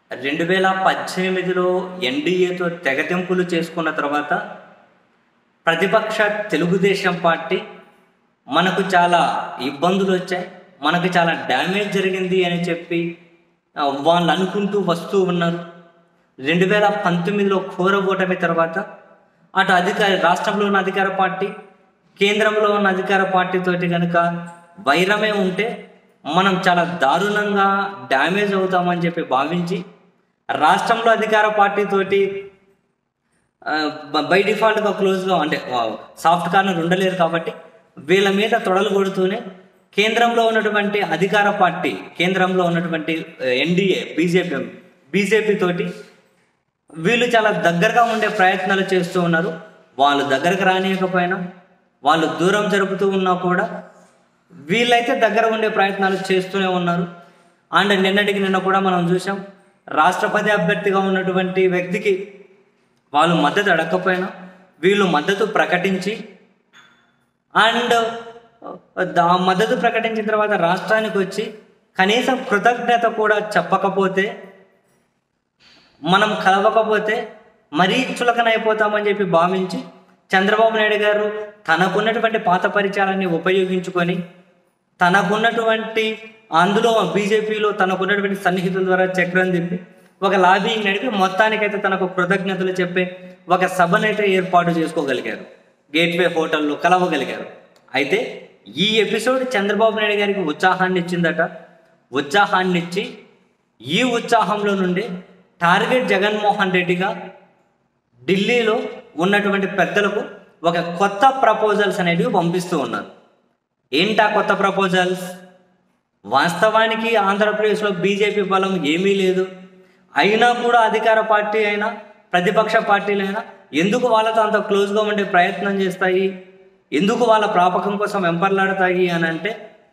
రెండు వేల పద్దెనిమిదిలో ఎన్డీఏతో తెగతెంపులు చేసుకున్న తర్వాత ప్రతిపక్ష తెలుగుదేశం పార్టీ మనకు చాలా ఇబ్బందులు వచ్చాయి మనకు చాలా డ్యామేజ్ జరిగింది అని చెప్పి ఆ, వాళ్ళు అనుకుంటూ వస్తూ ఉన్నారు రెండు వేల పంతొమ్మిదిలో ఘోర ఓటమి తర్వాత అటు అధికార రాష్ట్రంలో ఉన్న అధికార పార్టీ కేంద్రంలో ఉన్న అధికార పార్టీతోటి కనుక వైరమే ఉంటే మనం చాలా దారుణంగా డ్యామేజ్ అవుతామని చెప్పి భావించి రాష్ట్రంలో అధికార పార్టీతోటి బై డిఫాల్ట్గా క్లోజ్గా అంటే సాఫ్ట్ కార్నర్ ఉండలేరు కాబట్టి వీళ్ళ మీద తొడలు కొడుతూనే కేంద్రంలో ఉన్నటువంటి అధికార పార్టీ కేంద్రంలో ఉన్నటువంటి ఎన్డీఏ బీజేపీ బీజేపీ తోటి వీళ్ళు చాలా దగ్గరగా ఉండే ప్రయత్నాలు చేస్తూ ఉన్నారు వాళ్ళు దగ్గరకు రానియకపోయినా వాళ్ళు దూరం జరుపుతూ ఉన్నా కూడా వీళ్ళైతే దగ్గర ఉండే ప్రయత్నాలు చేస్తూనే ఉన్నారు అండ్ నిన్నటికి నిన్న కూడా మనం చూసాం రాష్ట్రపతి అభ్యర్థిగా ఉన్నటువంటి వ్యక్తికి వాళ్ళు మద్దతు అడగకపోయినా వీళ్ళు మద్దతు ప్రకటించి అండ్ ఆ మద్దతు ప్రకటించిన తర్వాత రాష్ట్రానికి వచ్చి కనీసం కృతజ్ఞత కూడా చెప్పకపోతే మనం కలవకపోతే మరీ చులకనైపోతామని చెప్పి భావించి చంద్రబాబు నాయుడు గారు తనకున్నటువంటి పాత పరిచయాలన్నీ ఉపయోగించుకొని తనకున్నటువంటి అందులో బీజేపీలో తనకున్నటువంటి సన్నిహితుల ద్వారా చక్రం తిప్పి ఒక లాబింగ్ నడిపి మొత్తానికైతే తనకు కృతజ్ఞతలు చెప్పే ఒక సభనైతే ఏర్పాటు చేసుకోగలిగారు గేట్వే హోటల్లో కలవగలిగారు అయితే ఈ ఎపిసోడ్ చంద్రబాబు నాయుడు గారికి ఉత్సాహాన్ని ఇచ్చిందట ఉత్సాహాన్ని ఇచ్చి ఈ ఉత్సాహంలో నుండి టార్గెట్ జగన్మోహన్ రెడ్డిగా ఢిల్లీలో ఉన్నటువంటి పెద్దలకు ఒక కొత్త ప్రపోజల్స్ అనేటివి పంపిస్తూ ఉన్నారు ఏంటా కొత్త ప్రపోజల్స్ వాస్తవానికి ఆంధ్రప్రదేశ్లో బీజేపీ బలం ఏమీ లేదు అయినా కూడా అధికార పార్టీ అయినా ప్రతిపక్ష పార్టీలైనా ఎందుకు వాళ్ళతో అంత క్లోజ్గా ఉండే ప్రయత్నం చేస్తాయి ఎందుకు వాళ్ళ ప్రాపకం కోసం వెంపర్లాడతాయి అని అంటే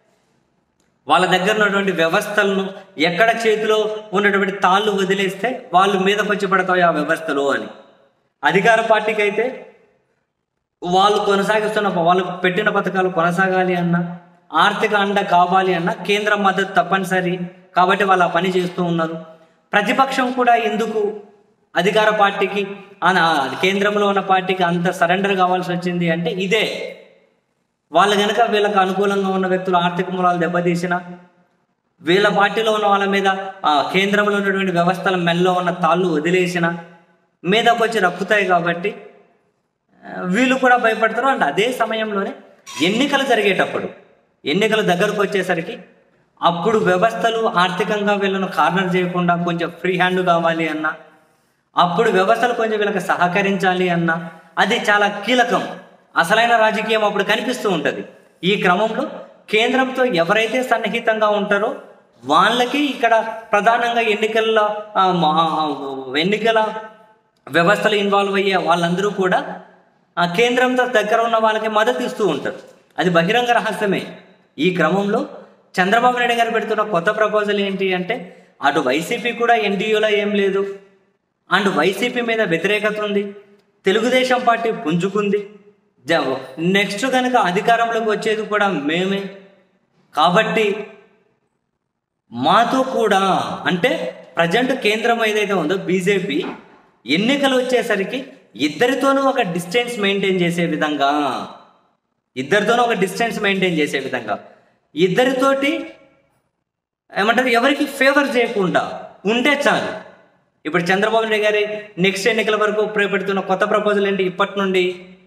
వాళ్ళ దగ్గర ఉన్నటువంటి వ్యవస్థలను ఎక్కడ చేతిలో ఉన్నటువంటి తాళ్ళు వదిలేస్తే వాళ్ళు మీదకి వచ్చి పడతాయి ఆ వ్యవస్థలు అని అధికార పార్టీకి అయితే వాళ్ళు కొనసాగిస్తున్న వాళ్ళు పెట్టిన పథకాలు కొనసాగాలి అన్న ఆర్థిక అండ కావాలి అన్న కేంద్ర మద్దతు తప్పనిసరి కాబట్టి వాళ్ళు ఆ పని చేస్తూ ఉన్నారు ప్రతిపక్షం కూడా ఎందుకు అధికార పార్టీకి ఆ- ఆ కేంద్రంలో ఉన్న పార్టీకి అంత సరెండర్ కావాల్సి వచ్చింది అంటే ఇదే వాళ్ళు కనుక వీళ్ళకి అనుకూలంగా ఉన్న వ్యక్తులు ఆర్థిక మూలాలు దెబ్బతీసిన వీళ్ళ పార్టీలో ఉన్న వాళ్ళ మీద ఆ కేంద్రంలో ఉన్నటువంటి వ్యవస్థల మెల్లో ఉన్న తాళ్ళు వదిలేసిన మీదకు వచ్చి రక్కుతాయి కాబట్టి ఆ, వీళ్ళు కూడా భయపడతారు అండ్ అదే సమయంలోనే ఎన్నికలు జరిగేటప్పుడు ఎన్నికలు దగ్గరకు వచ్చేసరికి అప్పుడు వ్యవస్థలు ఆర్థికంగా వీళ్ళను కార్నర్ చేయకుండా కొంచెం ఫ్రీ హ్యాండ్ కావాలి అన్న అప్పుడు వ్యవస్థలు కొంచెం వీళ్ళకి సహకరించాలి అన్న అది చాలా కీలకం అసలైన రాజకీయం అప్పుడు కనిపిస్తూ ఉంటుంది ఈ క్రమంలో కేంద్రంతో ఎవరైతే సన్నిహితంగా ఉంటారో వాళ్ళకి ఇక్కడ ప్రధానంగా ఎన్నికల్లో ఆ, మా- ఆ, ఎన్నికల వ్యవస్థలు ఇన్వాల్వ్ అయ్యే వాళ్ళందరూ కూడా ఆ కేంద్రంతో దగ్గర ఉన్న వాళ్ళకి మద్దతు ఇస్తూ ఉంటారు అది బహిరంగ రహస్యమే ఈ క్రమంలో చంద్రబాబు నాయుడు గారు పెడుతున్న కొత్త ప్రపోజల్ ఏంటి అంటే అటు వైసీపీ కూడా ఎన్డీయూలో ఏం లేదు అండ్ వైసీపీ మీద వ్యతిరేకత ఉంది తెలుగుదేశం పార్టీ పుంజుకుంది జ- నెక్స్ట్ కనుక అధికారంలోకి వచ్చేది కూడా మేమే కాబట్టి మాతో కూడా అంటే ప్రజెంట్ కేంద్రం ఏదైతే ఉందో బీజేపీ ఎన్నికలు వచ్చేసరికి ఇద్దరితోనూ ఒక డిస్టెన్స్ మెయింటైన్ చేసే విధంగా ఇద్దరితోనూ ఒక డిస్టెన్స్ మెయింటైన్ చేసే విధంగా ఇద్దరితోటి ఏమంటారు ఎవరికి ఫేవర్ చేయకుండా ఉంటే చాలు ఇప్పుడు చంద్రబాబు నాయుడు గారి నెక్స్ట్ ఎన్నికల వరకు పెడుతున్న కొత్త ప్రపోజల్ ఏంటి ఇప్పటి నుండి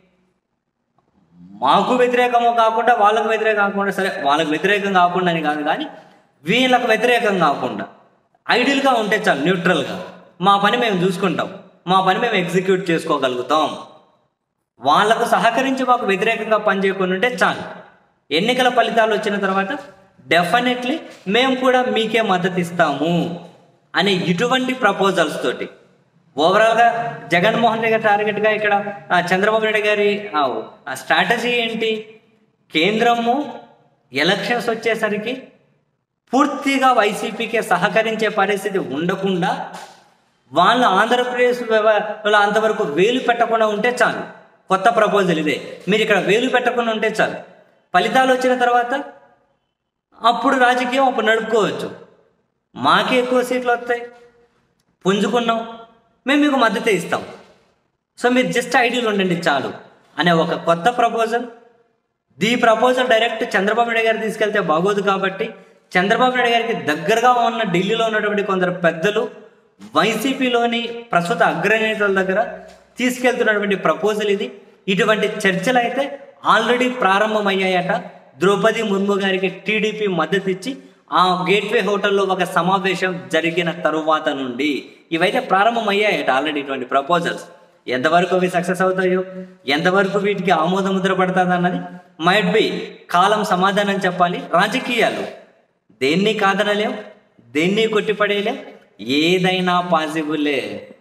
మాకు వ్యతిరేకము కాకుండా వాళ్ళకు వ్యతిరేకం కాకుండా సరే వాళ్ళకు వ్యతిరేకం కాకుండా అని కాదు కానీ వీళ్ళకు వ్యతిరేకం కాకుండా ఐడియల్గా ఉంటే చాలు న్యూట్రల్గా మా పని మేము చూసుకుంటాం మా పని మేము ఎగ్జిక్యూట్ చేసుకోగలుగుతాం వాళ్ళకు సహకరించి మాకు వ్యతిరేకంగా పనిచేయకుండా ఉంటే చాలు ఎన్నికల ఫలితాలు వచ్చిన తర్వాత డెఫినెట్లీ మేము కూడా మీకే మద్దతు ఇస్తాము అనే ఇటువంటి ప్రపోజల్స్ తోటి ఓవరాల్గా జగన్మోహన్ రెడ్డి గారి టార్గెట్గా ఇక్కడ ఆ, చంద్రబాబు నాయుడు గారి స్ట్రాటజీ ఏంటి కేంద్రము ఎలక్షన్స్ వచ్చేసరికి పూర్తిగా వైసీపీకి సహకరించే పరిస్థితి ఉండకుండా వాళ్ళు ఆంధ్రప్రదేశ్ వ్యవ- లో అంతవరకు వేలు పెట్టకుండా ఉంటే చాలు కొత్త ప్రపోజల్ ఇదే మీరు ఇక్కడ వేలు పెట్టకుండా ఉంటే చాలు ఫలితాలు వచ్చిన తర్వాత అప్పుడు రాజకీయం అప్పుడు నడుపుకోవచ్చు మాకే ఎక్కువ సీట్లు వస్తాయి పుంజుకున్నాం మేము మీకు మద్దతు ఇస్తాం సో మీరు జస్ట్ ఐడియాలు ఉండండి చాలు అనే ఒక కొత్త proposal the proposal direct Chandrababu Naidu garu తీసుకెళ్తే బాగోదు కాబట్టి చంద్రబాబు నాయుడు గారికి దగ్గరగా ఉన్న ఢిల్లీలో ఉన్నటువంటి కొందరు పెద్దలు వైసీపీలోని ప్రస్తుత అగ్రనేతల దగ్గర తీసుకెళ్తున్నటువంటి ప్రపోజల్ ఇది ఇటువంటి చర్చలు అయితే ఆల్రెడీ ప్రారంభమయ్యాయట ద్రౌపది ముర్ము గారికి టీడీపీ మద్దతు ఇచ్చి ఆ గేట్వే హోటల్లో ఒక సమావేశం జరిగిన తరువాత నుండి ఇవైతే ప్రారంభమయ్యాయట ఆల్రెడీ ఇటువంటి ప్రపోజల్స్ ఎంతవరకు అవి సక్సెస్ అవుతాయో ఎంతవరకు వీటికి ఆమోద ముద్ర పడుతుంది అన్నది మైట్ బి కాలం సమాధానం చెప్పాలి రాజకీయాలు దేన్ని కాదనలేం దేన్ని కొట్టిపడేయలేం ఏదైనా పాసిబులే